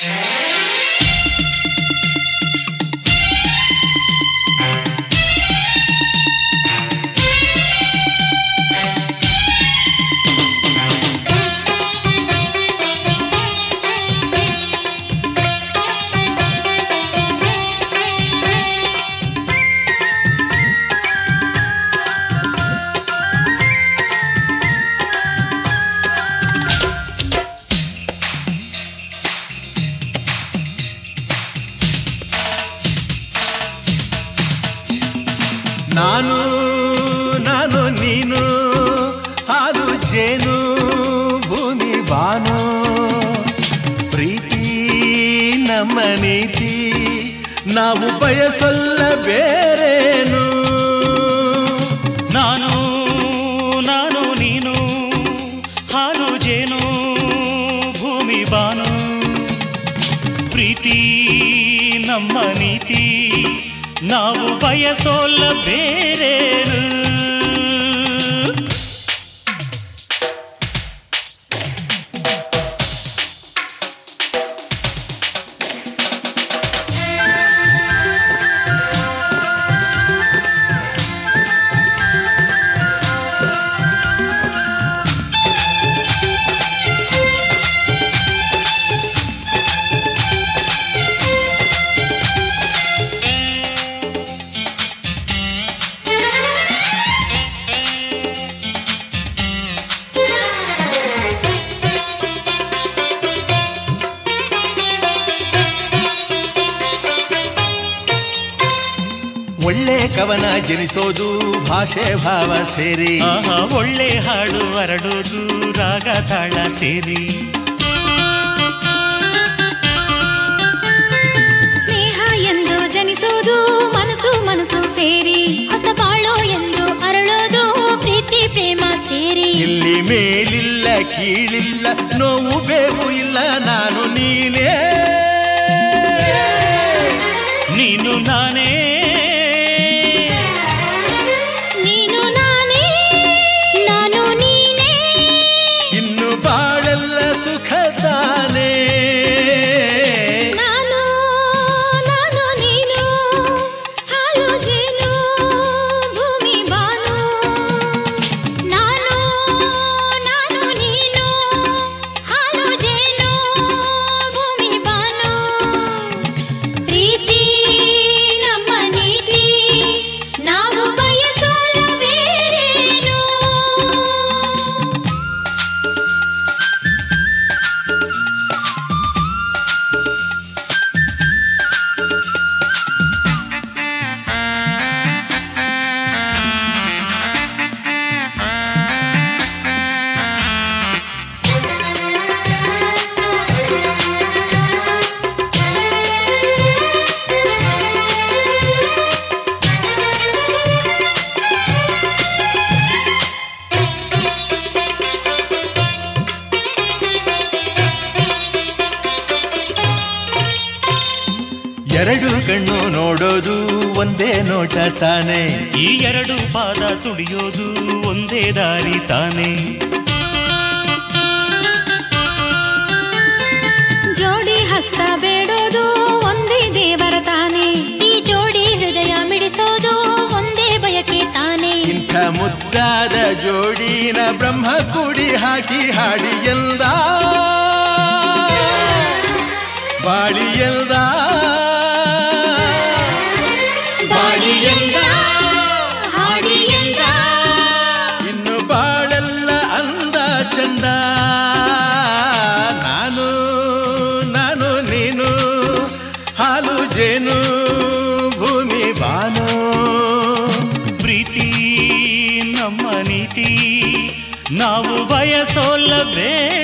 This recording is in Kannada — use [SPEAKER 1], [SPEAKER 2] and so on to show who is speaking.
[SPEAKER 1] ನಾನು ನಾನು ನೀನು ಹಾಲು ಜೇನು ಭೂಮಿ ಬಾನು ಪ್ರೀತಿ ನಮ್ಮ ನೀತಿ ನಾವು ಬಯಸಲ್ಲ ಬೇರೇನು
[SPEAKER 2] ನಾನು ನಾನು ನೀನು ಹಾಲು ಜೇನು ಭೂಮಿ ಬಾನು ಪ್ರೀತಿ ನಮ್ಮ ನೀತಿ ನಾವು ಬಯಸೋಲ್ಲ ಬೇರೇನು
[SPEAKER 1] ಒಳ್ಳೆ ಕವನ ಜನಿಸೋದು ಭಾಷೆ ಭಾವ ಸೇರಿ
[SPEAKER 2] ಆಹಾ ಒಳ್ಳೆ ಹಾಡು ಹರಡೋದು ರಾಗ ತಾಳ ಸೇರಿ
[SPEAKER 3] ಸ್ನೇಹ ಎಂದು ಜನಿಸೋದು ಮನಸ್ಸು ಮನಸ್ಸು ಸೇರಿ ಹೊಸ ಬಾಳೋ ಎಂದು ಅರಳೋದು ಪ್ರೀತಿ ಪ್ರೇಮ ಸೇರಿ
[SPEAKER 1] ಇಲ್ಲಿ ಮೇಲಿಲ್ಲ ಕೀಳಿಲ್ಲ ನೋವು ಬೇವು ಇಲ್ಲ ನಾನು ನೀನೇ
[SPEAKER 2] ನೀನು ನಾನೇ
[SPEAKER 3] ನೀನು ನಾನೇ ನಾನು ನೀನೇ
[SPEAKER 1] ಇನ್ನು ಬಾಳೆಲ್ಲ ಸುಖ ತಾನೇ
[SPEAKER 3] ನಾನು ನಾನು ನೀನು ಹಾಲು ಜೇನು ಭೂಮಿ ಬಾನು ನಾನು ನಾನು ನೀನು ಹಾಲು ಜೇನು ಭೂಮಿ ಬಾನು ಪ್ರೀತಿ ನಮ್ಮ ನೀತಿ ನಾವು ಬಯಸೋಲ್ಲ ಬೇರೇನು
[SPEAKER 1] ಎರಡು ಕಣ್ಣು ನೋಡೋದು ಒಂದೇ ನೋಟ ತಾನೇ
[SPEAKER 2] ಈ ಎರಡು ಪಾದ ತುಳಿಯೋದು ಒಂದೇ ದಾರಿ ತಾನೇ
[SPEAKER 3] ಜೋಡಿ ಹಸ್ತ ಬೇಡೋದು ಒಂದೇ ದೇವರ ತಾನೇ ಈ ಜೋಡಿ ಹೃದಯ ಮಿಡಿಸೋದು ಒಂದೇ ಬಯಕೆ ತಾನೇ
[SPEAKER 1] ಇಂಥ ಮುದ್ದಾದ ಜೋಡಿನ ಬ್ರಹ್ಮ ಕೂಡಿ ಹಾಕಿ ಹಾಡಿ ಎಂದ ಬಾಳಿ ಎಂದ
[SPEAKER 3] ಬಾಡಿ ಎಂದ ಹಾಡಿ ಎಂದ
[SPEAKER 1] ಇನ್ನು ಬಾಳೆಲ್ಲ ಅಂದ ಚಂದ ನಾನು ನಾನು ನೀನು ಹಾಲು ಜೇನು ಭೂಮಿ ಬಾನು
[SPEAKER 2] ಪ್ರೀತಿ ನಮ್ಮ ನೀತಿ ನಾವು ಬಯಸೋಲ್ಲ ಬೇರೆ